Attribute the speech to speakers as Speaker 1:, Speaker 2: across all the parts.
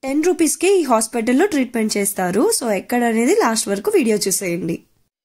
Speaker 1: ten రూపీస్కి ఈ హాస్పిటల్లో ట్రీట్మెంట్ చేస్తారు సో ఎక్కడ అనేది లాస్ట్ వరకు వీడియో చూసేయండి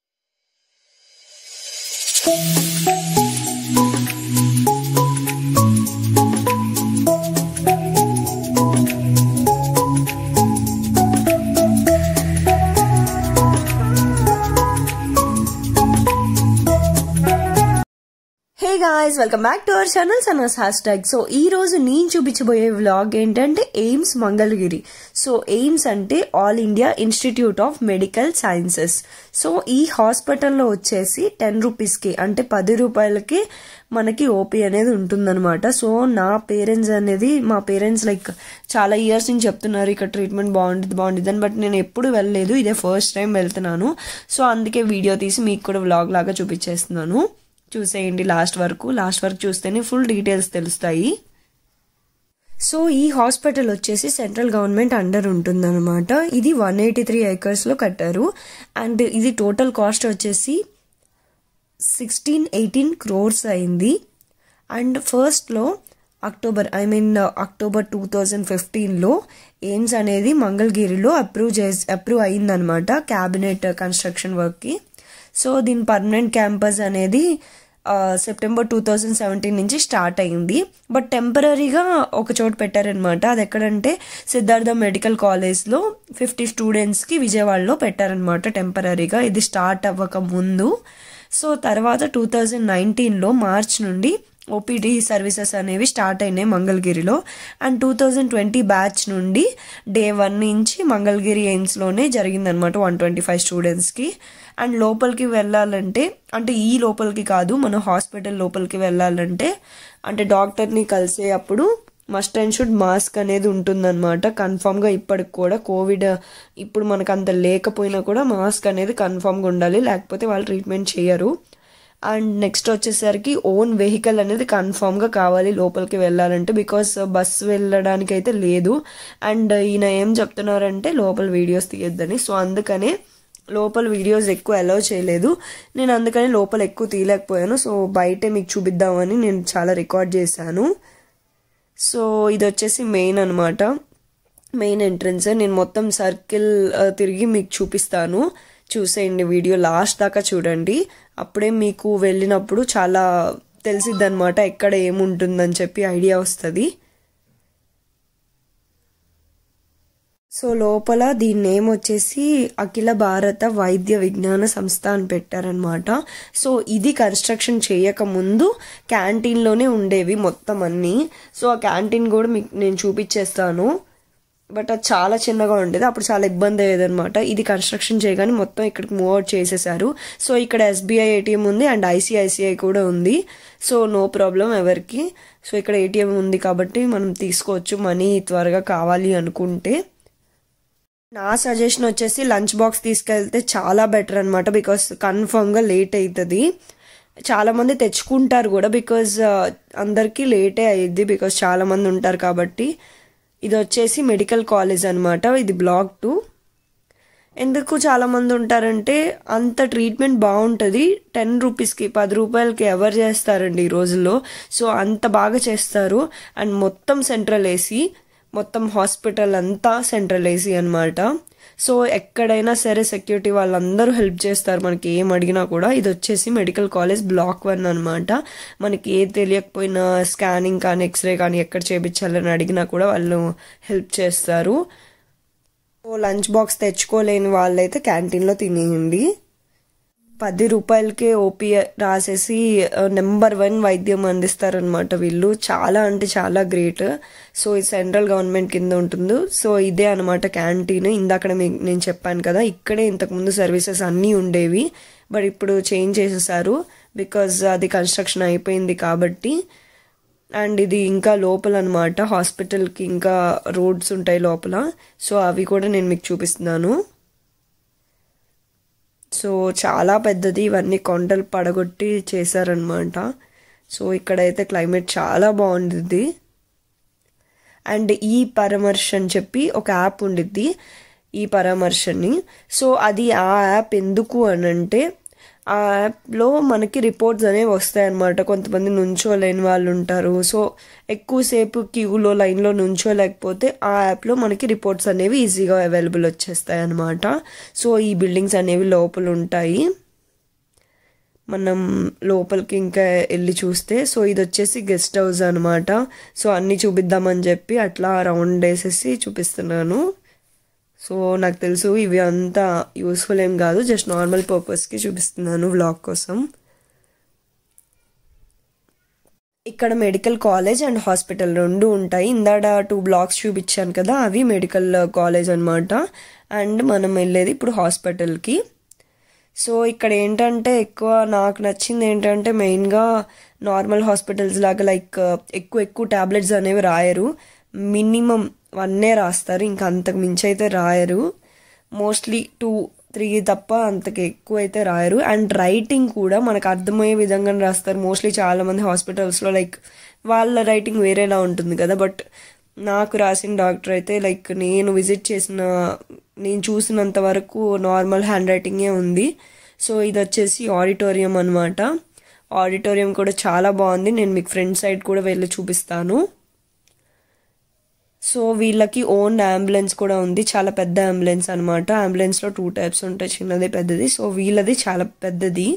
Speaker 1: hey guys welcome back to our channel Sanas hashtag so ఈ రోజు నేను చూపించబోయే వ్లాగ్ ఏంటంటే ఎయిమ్స్ మంగళగిరి సో ఎయిమ్స్ అంటే all India institute of medical sciences so ఈ హాస్పిటల్లో వచ్చేసి టెన్ రూపీస్కి అంటే పది రూపాయలకి మనకి ఓపీ అనేది ఉంటుందన్నమాట సో నా పేరెంట్స్ అనేది మా పేరెంట్స్ లైక్ చాలా ఇయర్స్ నుంచి చెప్తున్నారు ఇక్కడ ట్రీట్మెంట్ బాగుంటుంది బాగుంటుంది అని బట్ నేను ఎప్పుడు వెళ్ళలేదు ఇదే ఫస్ట్ టైం వెళ్తున్నాను సో అందుకే వీడియో తీసి మీకు కూడా వ్లాగ్ లాగా చూపించేస్తున్నాను చూసేయండి లాస్ట్ వరకు లాస్ట్ వరకు చూస్తేనే ఫుల్ డీటెయిల్స్ తెలుస్తాయి సో ఈ హాస్పిటల్ వచ్చేసి సెంట్రల్ గవర్నమెంట్ అండర్ ఉంటుందన్నమాట ఇది వన్ ఎయిటీ త్రీ ఏకర్స్లో కట్టారు అండ్ ఇది టోటల్ కాస్ట్ వచ్చేసి సిక్స్టీన్ ఎయిటీన్ క్రోర్స్ అయింది అండ్ ఫస్ట్లో October I mean October two thousand ఫిఫ్టీన్లో ఎయిమ్స్ అనేది మంగళగిరిలో అప్రూవ్ చేసి అప్రూవ్ అయిందనమాట క్యాబినెట్ కన్స్ట్రక్షన్ వర్క్కి సో దీని పర్మనెంట్ క్యాంపస్ అనేది సెప్టెంబర్ టూ థౌజండ్ సెవెంటీన్ నుంచి స్టార్ట్ అయింది బట్ టెంపరీగా ఒక చోట పెట్టారనమాట అది ఎక్కడంటే సిద్ధార్థ మెడికల్ కాలేజ్లో ఫిఫ్టీ స్టూడెంట్స్కి విజయవాడలో పెట్టారనమాట టెంపరీగా ఇది స్టార్ట్ అవ్వక ముందు సో తర్వాత టూ థౌజండ్ నైన్టీన్లో మార్చ్ నుండి ఓపీడీ సర్వీసెస్ అనేవి స్టార్ట్ అయినాయి మంగళగిరిలో and two thousand twenty batch నుండి డే వన్ నుంచి మంగళగిరి ఎయిమ్స్లోనే జరిగిందనమాట వన్ ట్వంటీ ఫైవ్ స్టూడెంట్స్కి అండ్ లోపలికి వెళ్ళాలంటే అంటే ఈ లోపలికి కాదు మన హాస్పిటల్ లోపలికి వెళ్ళాలంటే అంటే డాక్టర్ని కలిసే అప్పుడు మస్ట్ అండ్ షుడ్ మాస్క్ అనేది ఉంటుందన్నమాట కన్ఫామ్గా ఇప్పటికి కూడా కోవిడ్ ఇప్పుడు మనకు అంత లేకపోయినా కూడా మాస్క్ అనేది కన్ఫామ్గా ఉండాలి లేకపోతే వాళ్ళు ట్రీట్మెంట్ చేయరు అండ్ నెక్స్ట్ వచ్చేసరికి ఓన్ వెహికల్ అనేది కన్ఫామ్గా కావాలి లోపలికి వెళ్ళాలంటే బికాస్ బస్ వెళ్ళడానికి అయితే లేదు అండ్ ఈయన ఏం చెప్తున్నారంటే లోపల వీడియోస్ తీయొద్దని సో అందుకనే లోపల వీడియోస్ ఎక్కువ అలౌ చేయలేదు నేను అందుకని లోపల ఎక్కువ తీయలేకపోయాను సో బయటే మీకు చూపిద్దామని నేను చాలా రికార్డ్ చేశాను సో ఇది వచ్చేసి మెయిన్ అనమాట మెయిన్ ఎంట్రన్స్ నేను మొత్తం సర్కిల్ తిరిగి మీకు చూపిస్తాను చూసేయండి వీడియో లాస్ట్ దాకా చూడండి అప్పుడే మీకు వెళ్ళినప్పుడు చాలా తెలిసిద్ది అనమాట ఎక్కడ ఏముంటుందని చెప్పి ఐడియా వస్తుంది సో లోపల దీని నేమ్ వచ్చేసి అఖిల భారత వైద్య విజ్ఞాన సంస్థ అని పెట్టారనమాట సో ఇది కన్స్ట్రక్షన్ చేయక ముందు క్యాంటీన్లోనే ఉండేవి మొత్తం అన్నీ సో ఆ క్యాంటీన్ కూడా మీకు నేను చూపించేస్తాను బట్ అది చాలా చిన్నగా ఉండేది అప్పుడు చాలా ఇబ్బంది అయ్యేదన్నమాట ఇది కన్స్ట్రక్షన్ చేయగానే మొత్తం ఇక్కడికి మూవ్ అవుట్ చేసేసారు సో ఇక్కడ ఎస్బీఐ ఏటీఎం ఉంది అండ్ ఐసిఐసిఐ కూడా ఉంది సో నో ప్రాబ్లం ఎవరికి సో ఇక్కడ ఏటీఎం ఉంది కాబట్టి మనం తీసుకోవచ్చు మనీ త్వరగా కావాలి అనుకుంటే నా సజెషన్ వచ్చేసి లంచ్ బాక్స్ తీసుకెళ్తే చాలా బెటర్ అనమాట బికాస్ కన్ఫర్మ్గా లేట్ అవుతుంది చాలామంది తెచ్చుకుంటారు కూడా బికాజ్ అందరికీ లేటే అయ్యిద్ది బికాజ్ చాలామంది ఉంటారు కాబట్టి ఇది వచ్చేసి మెడికల్ కాలేజ్ అనమాట ఇది బ్లాక్ టూ ఎందుకు చాలామంది ఉంటారంటే అంత ట్రీట్మెంట్ బాగుంటుంది టెన్ రూపీస్కి పది రూపాయలకి ఎవరు చేస్తారండి ఈ రోజుల్లో సో అంత బాగా చేస్తారు అండ్ మొత్తం సెంట్రల్ ఏసీ మొత్తం హాస్పిటల్ అంతా సెంట్రల్ ఏసీ అనమాట సో ఎక్కడైనా సరే సెక్యూరిటీ వాళ్ళందరూ హెల్ప్ చేస్తారు మనకి ఏం అడిగినా కూడా ఇది వచ్చేసి మెడికల్ కాలేజ్ బ్లాక్ వన్ అనమాట మనకి ఏ తెలియకపోయినా స్కానింగ్ కానీ ఎక్స్రే కానీ ఎక్కడ చేయించాలని అడిగినా కూడా వాళ్ళు హెల్ప్ చేస్తారు సో లంచ్ బాక్స్ తెచ్చుకోలేని వాళ్ళైతే క్యాంటీన్లో తినేయండి పది రూపాయలకే ఓపీ రాసేసి నెంబర్ వన్ వైద్యం అందిస్తారనమాట వీళ్ళు చాలా అంటే చాలా గ్రేట్ సో ఇది సెంట్రల్ గవర్నమెంట్ కింద ఉంటుంది సో ఇదే అనమాట క్యాంటీన్ ఇందాక నేను చెప్పాను కదా ఇక్కడే ఇంతకుముందు సర్వీసెస్ అన్నీ ఉండేవి బట్ ఇప్పుడు చేంజ్ చేసేసారు బికాజ్ అది కన్స్ట్రక్షన్ అయిపోయింది కాబట్టి అండ్ ఇది ఇంకా లోపల అనమాట హాస్పిటల్కి ఇంకా రోడ్స్ ఉంటాయి లోపల సో అవి కూడా నేను మీకు చూపిస్తున్నాను సో చాలా పెద్దది ఇవన్నీ కొండలు పడగొట్టి చేశారనమాట సో ఇక్కడైతే క్లైమేట్ చాలా బాగుంటుంది అండ్ ఈ పరామర్శ అని చెప్పి ఒక యాప్ ఉండిద్ది ఈ పరామర్శని సో అది ఆ యాప్ ఎందుకు అని అంటే ఆ యాప్లో మనకి రిపోర్ట్స్ అనేవి వస్తాయి అన్నమాట కొంతమంది నుంచోలేని వాళ్ళు ఉంటారు సో ఎక్కువసేపు క్యూలో లైన్లో నుంచోలేకపోతే ఆ యాప్లో మనకి రిపోర్ట్స్ అనేవి ఈజీగా అవైలబుల్ వచ్చేస్తాయి అన్నమాట సో ఈ బిల్డింగ్స్ అనేవి లోపల ఉంటాయి మనం లోపలికి ఇంకా వెళ్ళి చూస్తే సో ఇది వచ్చేసి గెస్ట్ హౌస్ అనమాట సో అన్నీ చూపిద్దామని చెప్పి అట్లా రౌండ్ వేసేసి చూపిస్తున్నాను సో నాకు తెలుసు ఇవి అంతా యూస్ఫుల్ ఏం కాదు జస్ట్ నార్మల్ పర్పస్కి చూపిస్తున్నాను వ్లాగ్ కోసం ఇక్కడ మెడికల్ కాలేజ్ అండ్ హాస్పిటల్ రెండు ఉంటాయి ఇందాడ టూ బ్లాక్స్ చూపించాను కదా అవి మెడికల్ కాలేజ్ అనమాట అండ్ మనం వెళ్ళేది ఇప్పుడు హాస్పిటల్కి సో ఇక్కడ ఏంటంటే ఎక్కువ నాకు నచ్చింది ఏంటంటే మెయిన్గా నార్మల్ హాస్పిటల్స్ లాగా లైక్ ఎక్కువ ఎక్కువ ట్యాబ్లెట్స్ అనేవి రాయరు మినిమం వన్నే రాస్తారు ఇంకా అంతకు మించి అయితే రాయరు మోస్ట్లీ టూ త్రీ తప్ప అంతకు ఎక్కువ అయితే రాయరు అండ్ రైటింగ్ కూడా మనకు అర్థమయ్యే విధంగా రాస్తారు మోస్ట్లీ చాలామంది హాస్పిటల్స్లో లైక్ వాళ్ళ రైటింగ్ వేరేలా ఉంటుంది కదా బట్ నాకు రాసిన డాక్టర్ అయితే లైక్ నేను విజిట్ చేసిన నేను చూసినంత వరకు నార్మల్ హ్యాండ్ రైటింగే ఉంది సో ఇది వచ్చేసి ఆడిటోరియం అనమాట ఆడిటోరియం కూడా చాలా బాగుంది నేను మీకు ఫ్రంట్ సైడ్ కూడా వెళ్ళి చూపిస్తాను సో వీళ్ళకి ఓన్ అంబులెన్స్ కూడా ఉంది చాలా పెద్ద అంబులెన్స్ అనమాట అంబులెన్స్లో టూ టైప్స్ ఉంటాయి చిన్నది పెద్దది సో వీళ్ళది చాలా పెద్దది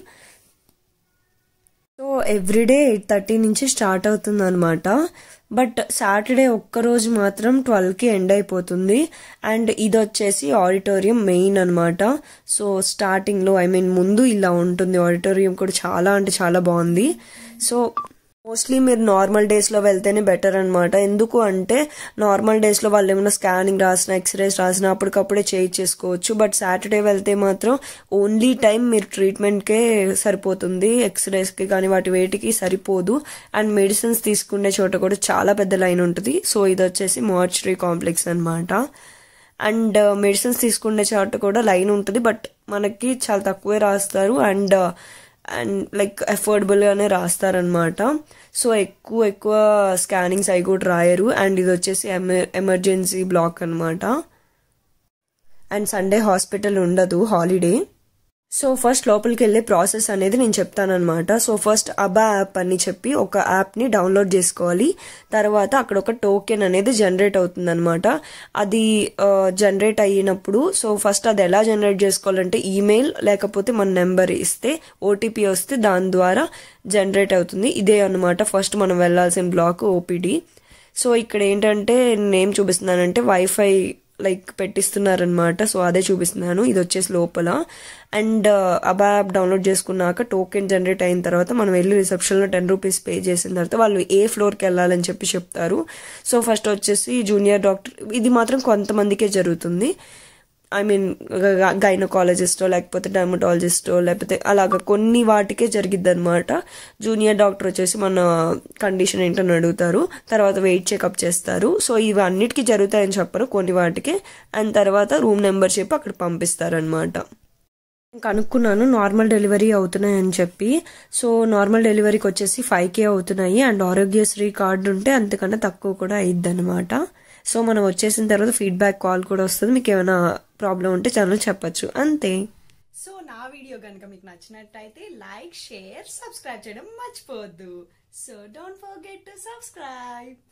Speaker 1: సో ఎవ్రీడే ఎయిట్ థర్టీ నుంచి స్టార్ట్ అవుతుంది అనమాట బట్ సాటర్డే ఒక్కరోజు మాత్రం ట్వెల్వ్కి ఎండ్ అయిపోతుంది అండ్ ఇది వచ్చేసి ఆడిటోరియం మెయిన్ అనమాట సో స్టార్టింగ్లో ఐ మీన్ ముందు ఇలా ఉంటుంది ఆడిటోరియం కూడా చాలా అంటే చాలా బాగుంది సో మోస్ట్లీ మీరు నార్మల్ డేస్లో వెళ్తేనే బెటర్ అనమాట ఎందుకు అంటే నార్మల్ డేస్లో వాళ్ళు ఏమైనా స్కానింగ్ రాసిన ఎక్స్రేస్ రాసిన అప్పటికప్పుడే చేంజ్ చేసుకోవచ్చు బట్ సాటర్డే వెళ్తే మాత్రం ఓన్లీ టైం మీరు ట్రీట్మెంట్కే సరిపోతుంది ఎక్స్రేస్కి కానీ వాటి వేటికి సరిపోదు అండ్ మెడిసిన్స్ తీసుకునే చోట కూడా చాలా పెద్ద లైన్ ఉంటుంది సో ఇది వచ్చేసి మార్చరీ కాంప్లెక్స్ అనమాట అండ్ మెడిసిన్స్ తీసుకునే చోట కూడా లైన్ ఉంటుంది బట్ మనకి చాలా తక్కువే రాస్తారు అండ్ అండ్ లైక్ అఫోర్డబుల్గానే రాస్తారనమాట సో ఎక్కువ ఎక్కువ స్కానింగ్స్ అవి కూడా రాయరు అండ్ ఇది వచ్చేసి ఎమర్జెన్సీ బ్లాక్ అనమాట అండ్ సండే హాస్పిటల్ ఉండదు హాలిడే సో ఫస్ట్ లోపలికి వెళ్ళే ప్రాసెస్ అనేది నేను చెప్తానమాట సో ఫస్ట్ అబా యాప్ అని చెప్పి ఒక యాప్ని డౌన్లోడ్ చేసుకోవాలి తర్వాత అక్కడ ఒక టోకెన్ అనేది జనరేట్ అవుతుంది అనమాట అది జనరేట్ అయినప్పుడు సో ఫస్ట్ అది ఎలా జనరేట్ చేసుకోవాలంటే ఈమెయిల్ లేకపోతే మన నెంబర్ ఇస్తే ఓటీపీ వస్తే దాని ద్వారా జనరేట్ అవుతుంది ఇదే అనమాట ఫస్ట్ మనం వెళ్ళాల్సిన బ్లాక్ ఓపీడీ సో ఇక్కడ ఏంటంటే నేనేం చూపిస్తున్నానంటే వైఫై లైక్ పెట్టిస్తున్నారనమాట సో అదే చూపిస్తున్నాను ఇది వచ్చేసి లోపల అండ్ అబా యాప్ డౌన్లోడ్ చేసుకున్నాక టోకెన్ జనరేట్ అయిన తర్వాత మనం వెళ్ళి రిసెప్షన్లో టెన్ రూపీస్ పే చేసిన తర్వాత వాళ్ళు ఏ ఫ్లోర్కి వెళ్ళాలని చెప్పి చెప్తారు సో ఫస్ట్ వచ్చేసి జూనియర్ డాక్టర్ ఇది మాత్రం కొంతమందికే జరుగుతుంది ఐ మీన్ గైనకాలజిస్టో లేకపోతే డర్మటాలజిస్టో లేకపోతే అలాగ కొన్ని వాటికే జరిగిద్ది అనమాట జూనియర్ డాక్టర్ వచ్చేసి మన కండిషన్ ఏంటని అడుగుతారు తర్వాత వెయిట్ చెకప్ చేస్తారు సో ఇవి అన్నిటికీ జరుగుతాయని చెప్పరు కొన్ని వాటికి అండ్ తర్వాత రూమ్ నెంబర్ చెప్పి అక్కడ పంపిస్తారనమాట కనుక్కున్నాను నార్మల్ డెలివరీ అవుతున్నాయని చెప్పి సో నార్మల్ డెలివరీకి వచ్చేసి ఫైవ్ కే అవుతున్నాయి అండ్ ఆరోగ్యశ్రీ కార్డు ఉంటే అంతకన్నా తక్కువ కూడా అయిద్ది అనమాట సో మనం వచ్చేసిన తర్వాత ఫీడ్బ్యాక్ కాల్ కూడా వస్తుంది మీకు ఏమైనా ప్రాబ్లం ఉంటే ఛానల్ చెప్పచ్చు అంతే
Speaker 2: సో నా వీడియో కనుక మీకు నచ్చినట్టయితే లైక్ షేర్ సబ్స్క్రైబ్ చేయడం మర్చిపోవద్దు so don't forget to subscribe